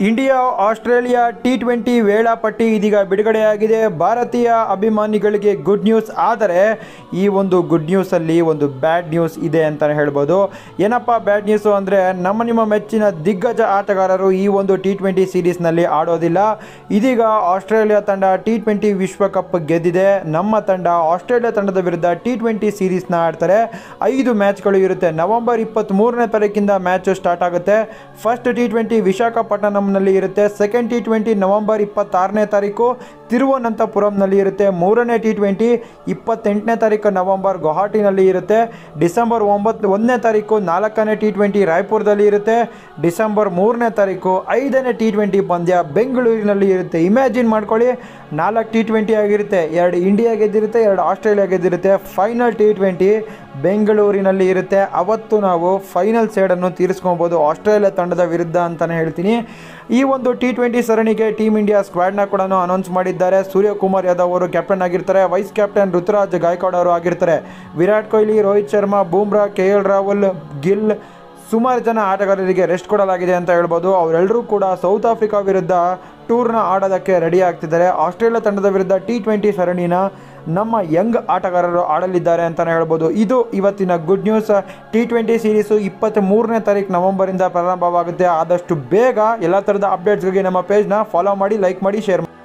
India Australia T twenty ವೇಳಾಪಟ್ಟಿ ಇದೀಗ ಬಿಡುಗಡೆಯಾಗಿದೆ ಭಾರತೀಯ ಅಭಿಮಾನಿಗಳಿಗೆ ಗುಡ್ ನ್ಯೂಸ್ ಆದರೆ ಈ ಒಂದು ಗುಡ್ ನ್ಯೂಸಲ್ಲಿ ಒಂದು ಬ್ಯಾಡ್ ನ್ಯೂಸ್ ಇದೆ ಅಂತಲೇ ಹೇಳ್ಬೋದು ಏನಪ್ಪ ಬ್ಯಾಡ್ ನ್ಯೂಸು ಅಂದರೆ ನಮ್ಮ ನಿಮ್ಮ ಮೆಚ್ಚಿನ ದಿಗ್ಗಜ ಆಟಗಾರರು ಈ ಒಂದು ಟಿ ಟ್ವೆಂಟಿ ಸೀರೀಸ್ನಲ್ಲಿ ಆಡೋದಿಲ್ಲ ಇದೀಗ ಆಸ್ಟ್ರೇಲಿಯಾ ತಂಡ ಟಿ ಟ್ವೆಂಟಿ ವಿಶ್ವಕಪ್ ಗೆದ್ದಿದೆ ನಮ್ಮ ತಂಡ ಆಸ್ಟ್ರೇಲಿಯಾ ತಂಡದ ವಿರುದ್ಧ ಟಿ ಟ್ವೆಂಟಿ ಸೀರೀಸ್ನ ಆಡ್ತಾರೆ ಐದು ಮ್ಯಾಚ್ಗಳು ಇರುತ್ತೆ ನವೆಂಬರ್ ಇಪ್ಪತ್ತ್ಮೂರನೇ ತಾರೀಕಿಂದ ಮ್ಯಾಚ್ ಸ್ಟಾರ್ಟ್ ಆಗುತ್ತೆ ಫಸ್ಟ್ ಟಿ ಟ್ವೆಂಟಿ ವಿಶಾಖಪಟ್ಟಣಂನಲ್ಲಿ ಇರುತ್ತೆ ಸೆಕೆಂಡ್ ಟಿ ಟ್ವೆಂಟಿ ನವೆಂಬರ್ ಇಪ್ಪತ್ತಾರನೇ ತಾರೀಕು ತಿರುವನಂತಪುರಂನಲ್ಲಿ ಇರುತ್ತೆ ಮೂರನೇ ಟಿ ಟ್ವೆಂಟಿ ಇಪ್ಪತ್ತೆಂಟನೇ ತಾರೀಕು ನವೆಂಬರ್ ಗುವಾಹಟಿನಲ್ಲಿ ಇರುತ್ತೆ ಡಿಸೆಂಬರ್ ಒಂಬತ್ತು ಒಂದನೇ ತಾರೀಕು ನಾಲ್ಕನೇ ಟಿ ಟ್ವೆಂಟಿ ರಾಯ್ಪುರದಲ್ಲಿ ಇರುತ್ತೆ ಡಿಸೆಂಬರ್ ಮೂರನೇ ತಾರೀಕು ಐದನೇ ಟಿ ಟ್ವೆಂಟಿ ಪಂದ್ಯ ಬೆಂಗಳೂರಿನಲ್ಲಿ ಇರುತ್ತೆ ಇಮ್ಯಾಜಿನ್ ಮಾಡ್ಕೊಳ್ಳಿ ನಾಲ್ಕು ಟಿ ಟ್ವೆಂಟಿ ಆಗಿರುತ್ತೆ ಎರಡು ಇಂಡಿಯಾ ಗೆದ್ದಿರುತ್ತೆ ಎರಡು ಆಸ್ಟ್ರೇಲಿಯಾ ಗೆದ್ದಿರುತ್ತೆ ಫೈನಲ್ ಟಿ ಟ್ವೆಂಟಿ ಬೆಂಗಳೂರಿನಲ್ಲಿ ಇರುತ್ತೆ ಅವತ್ತು ನಾವು ಫೈನಲ್ ಸೈಡನ್ನು ತೀರಿಸ್ಕೊಬೋದು ಆಸ್ಟ್ರೇಲಿಯಾ ತಂಡದ ವಿರುದ್ಧ ಅಂತಲೇ ಹೇಳ್ತೀನಿ ಈ ಒಂದು ಟಿ ಟ್ವೆಂಟಿ ಸರಣಿಗೆ ಟೀಮ್ ಇಂಡಿಯಾ ಸ್ಕ್ವಾಡ್ನ ಕೂಡ ಅನೌನ್ಸ್ ಮಾಡಿದ್ದಾರೆ ಸೂರ್ಯಕುಮಾರ್ ಯಾದವ್ ಅವರು ಕ್ಯಾಪ್ಟನ್ ಆಗಿರ್ತಾರೆ ವೈಸ್ ಕ್ಯಾಪ್ಟನ್ ಋತುರಾಜ್ ಗಾಯಕ್ವಾಡ್ ಅವರು ಆಗಿರ್ತಾರೆ ವಿರಾಟ್ ಕೊಹ್ಲಿ ರೋಹಿತ್ ಶರ್ಮಾ ಬೂಮ್ರಾ ಕೆ ಎಲ್ ರಾಹುಲ್ ಗಿಲ್ ಸುಮಾರು ಜನ ಆಟಗಾರರಿಗೆ ರೆಸ್ಟ್ ಕೊಡಲಾಗಿದೆ ಅಂತ ಹೇಳ್ಬೋದು ಅವರೆಲ್ಲರೂ ಕೂಡ ಸೌತ್ ಆಫ್ರಿಕಾ ವಿರುದ್ಧ ಟೂರ್ನ ಆಡೋದಕ್ಕೆ ರೆಡಿ ಆಗ್ತಿದ್ದಾರೆ ಆಸ್ಟ್ರೇಲಿಯಾ ತಂಡದ ವಿರುದ್ಧ ಟಿ ಟ್ವೆಂಟಿ ಸರಣಿನ ನಮ್ಮ ಯಂಗ್ ಆಟಗಾರರು ಆಡಲಿದ್ದಾರೆ ಅಂತಲೇ ಹೇಳ್ಬೋದು ಇದು ಇವತ್ತಿನ good news T twenty series ಇಪ್ಪತ್ತ್ ಮೂರನೇ ತಾರೀಕು ನವಂಬರಿಂದ ಪ್ರಾರಂಭವಾಗುತ್ತೆ ಆದಷ್ಟು ಬೇಗ ಎಲ್ಲ ಥರದ ಅಪ್ಡೇಟ್ಸ್ಗಳಿಗೆ ನಮ್ಮ ಪೇಜ್ನ ಫಾಲೋ ಮಾಡಿ ಲೈಕ್ ಮಾಡಿ ಶೇರ್ ಮಾಡಿ